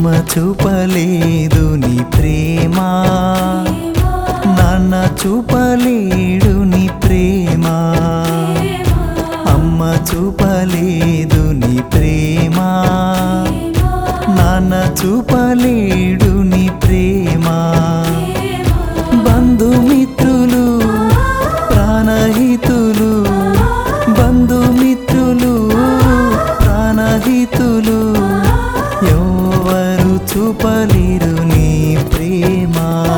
అమ్మ చూపలేదు నీ ప్రేమ నాన్న చూపలేడు నీ ప్రేమ అమ్మ చూపలేదు నీ ప్రేమ నాన్న చూపలేడు నీ ప్రేమ బంధుమిత్రులు ప్రాణహితులు బంధుమిత్రులు ప్రాణహితులు ఎవరు చూపలేరు నీ ప్రేమ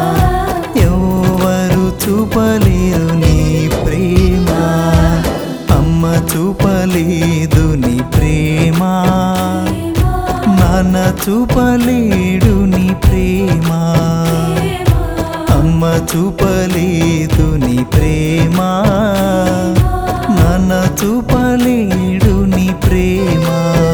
ఎవరు చూపలేరు నీ ప్రేమ అమ్మ చూపలేదు నీ ప్రేమ నాన్న చూపలేడు నీ ప్రేమ అమ్మ చూపలేదు నీ ప్రేమ నాన్న చూపలేడు నీ ప్రేమ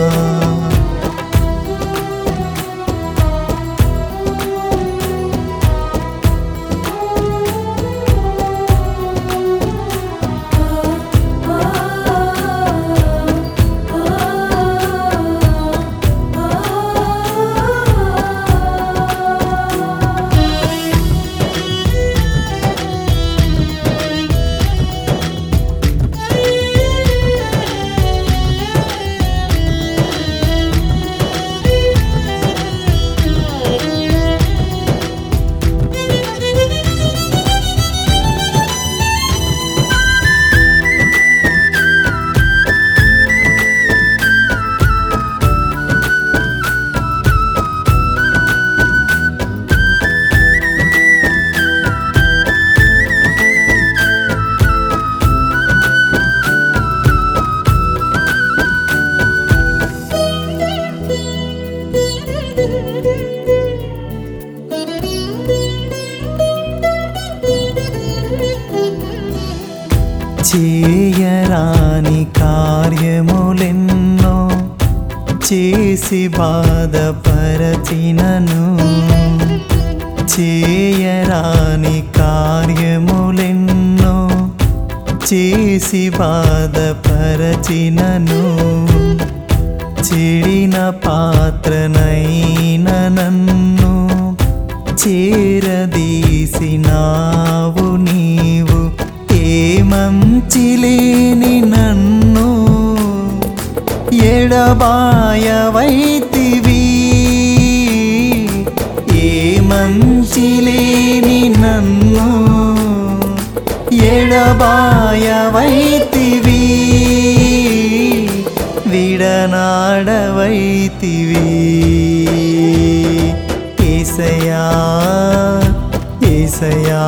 చేయరాని కార్యములెన్నో చేసి బాధపరచినను చేయరాని కార్యములెన్నో చేసి బాధపరచినను చెడిన పాత్రనైన నన్ను చేరదీసినావు నీవు ఏ మంచి లేని నన్ను ఎడబాయవైతివి ఏ మంచి లేని నన్ను ఎడబాయవైతివి విడనాడవైతివి ఏసయా ఏసయా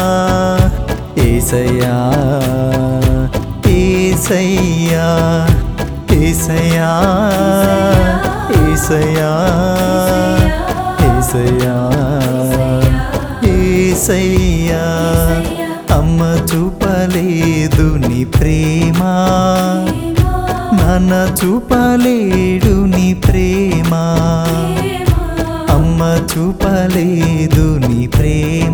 ఏసయా ఏసయ్యా ఏసయ్యా ఏసయ్యా ఏసయ్యా ఏసయ్యా అమ్మ చూపలేదు నీ ప్రేమ నాన్న చూపలేడు నీ ప్రేమ అమ్మ చూపలేదు నీ ప్రేమ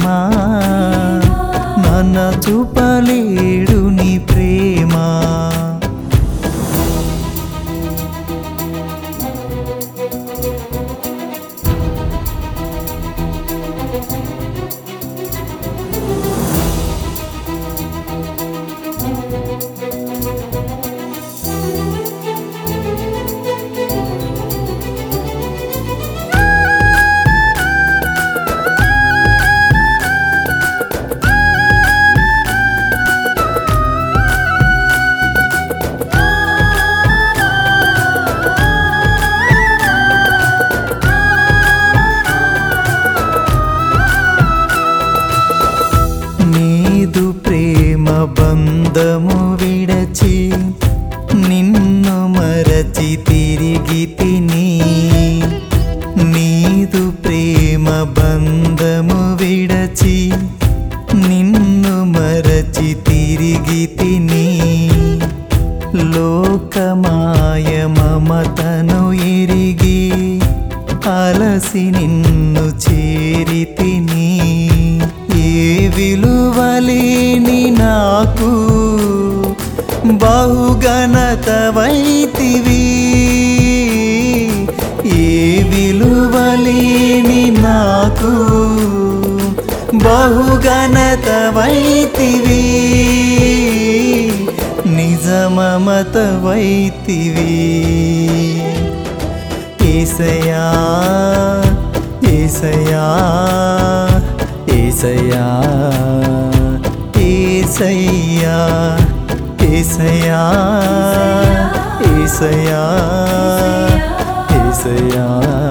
నాన్న చూపలేడు నీ ప్రేమ నీదు ప్రేమ బంధము విడచి నిన్ను మరచి తిరిగి తిని నీదు ప్రేమ బంధము విడచి నిన్ను మరచి తిరిగి తిని లోకమాయ మమతను ఎరిగి అలసి నిన్ను చేరి తిని ఏ విలువలేని నాకు బహుఘనత వైతివి ఏ విలువలేని నాకు బహుఘనత వైతివి నిజమమత వైతివి ఏసయా ఏసయా ఏసయా ఏసయ్యా ఏసయా ఏసయా ఏసయా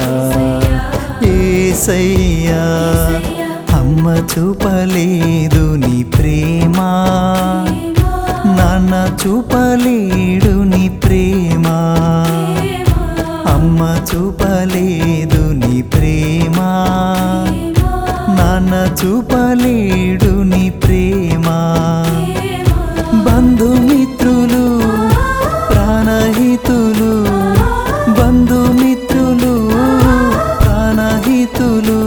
ఏసయ్యా అమ్మ చూపలేదు నీ ప్రేమ నాన్న చూపలేడు నీ ప్రేమ అమ్మ చూపలేదు నీ ప్రేమ నాన్న చూపలేడు నీ ప్రేమ బంధుమిత్రులు ప్రాణహితులు బంధుమిత్రులు ప్రాణహితులు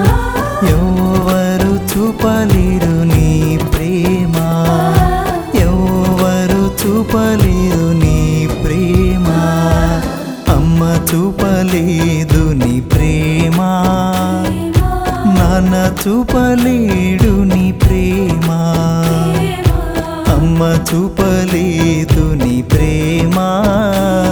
ఎవరు చూపలేరు నీ ప్రేమ ఎవరు చూపలేరు నీ ప్రేమ అమ్మ చూపలేదు నీ ప్రేమ నాన్న చూపలేడు నీ ప్రేమ అమ్మ చూపలేదు నీ ప్రేమ